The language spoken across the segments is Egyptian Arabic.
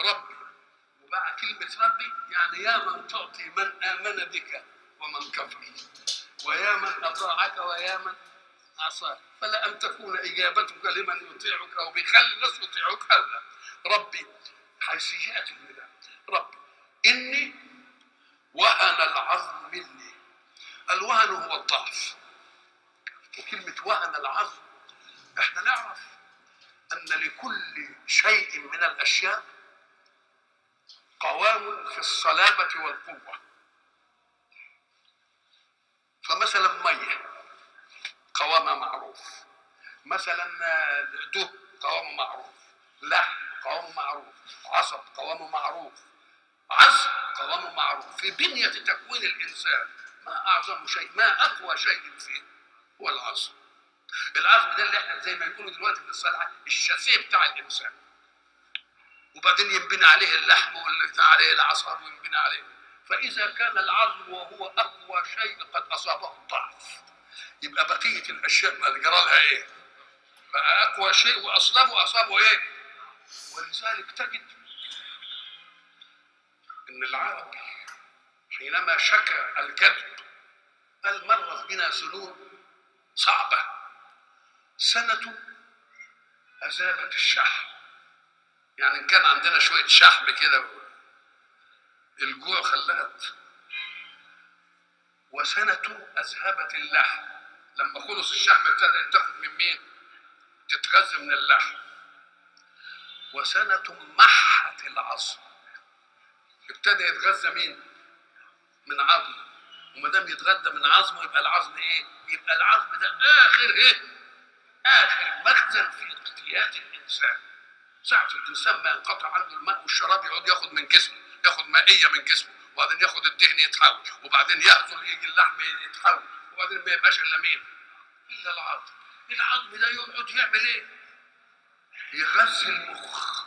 ربي وبقى كلمة ربي يعني يا من تعطي من آمن بك ومن كفر ويا من أطاعك ويا من عصاك فلا أن تكون إجابتك لمن يطيعك أو بيخلي الناس يطيعوك هذا ربي حيثيات النداء ربي إني وهن العظم مني الوهن هو الضعف وكلمة وهن العظم احنا نعرف أن لكل شيء من الأشياء قوام في الصلابة والقوة فمثلا مية قوامها معروف مثلا دهن قوامه معروف لحم قوامه معروف عصب قوامه معروف عزم قوامه معروف في بنية تكوين الإنسان ما أعظم شيء ما أقوى شيء فيه هو العظم العظم ده اللي احنا زي ما يقولوا دلوقتي في الصلاة الشاسيه بتاع الإنسان وبعدين ينبني عليه اللحم وينبني عليه العصب وينبني عليه فإذا كان العظم وهو أقوى شيء قد أصابه الضعف يبقى بقية الأشياء ما جرى لها إيه؟ بقى أقوى شيء وأصلبه أصابه إيه؟ ولذلك تجد ان العرب حينما شكى الكذب قال مرت بنا سنون صعبة سنة أذابت الشحم يعني إن كان عندنا شوية شحم كده الجوع خلات وسنة أذهبت اللحم لما خلص الشحم ابتدأت تاخد من مين؟ تتغذى من اللحم وسنة محت العظم ابتدى يتغذى مين؟ من عظم وما دام يتغذى من عظمه يبقى العظم ايه؟ يبقى العظم ده اخر ايه؟ اخر مخزن في اقتيات الانسان. ساعة الانسان ما ينقطع عنده الماء والشراب يقعد ياخد من جسمه، ياخد مائية من جسمه، وبعدين ياخد الدهن يتحول، وبعدين يهزل يجي اللحم يتحول، وبعدين ما يبقاش الا مين؟ الا العظم. العظم ده يقعد يعمل ايه؟ يغذي المخ.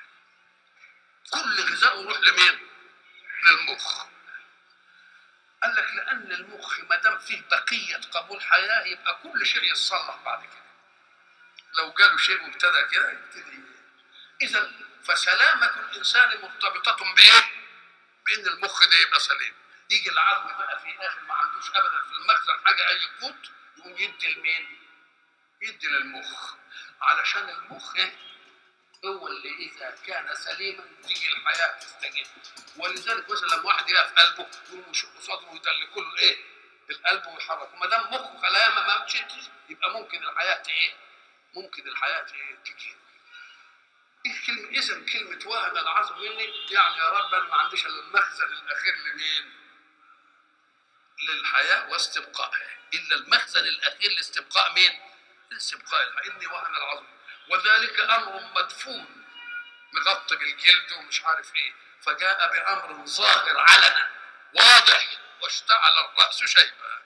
كل غذائه يروح لمين؟ للمخ قال لك لان المخ ما دام فيه بقيه قبول حياه يبقى كل شيء يتصلح بعد كده لو جاله شيء وابتدى كده يبتدي اذا فسلامه الانسان مرتبطه بايه؟ بان المخ ده يبقى سليم يجي العظم بقى في الاخر ما عندوش ابدا في المخزن حاجه اي قوت يقوم يدي لمين؟ يدي للمخ علشان المخ إيه؟ هو اللي اذا كان سليما تيجي الحياه تستجيب ولذلك مثلا لما واحد يقف قلبه يقوم يشق صدره ويدل كله الايه؟ القلب ويحرك وما دام مخه خلايا ما مشيتش يبقى ممكن الحياه ايه؟ ممكن الحياه ايه؟ تجي ايه كلمه اذا كلمه وهن العظم مني يعني يا رب انا ما عنديش الا المخزن الاخير لمين؟ للحياه واستبقائها الا المخزن الاخير لاستبقاء مين؟ لاستبقاء الحياه اني وهن العظم وذلك امر مدفون مغطي بالجلد ومش عارف ايه فجاء بامر ظاهر علنا واضح واشتعل الراس شيبا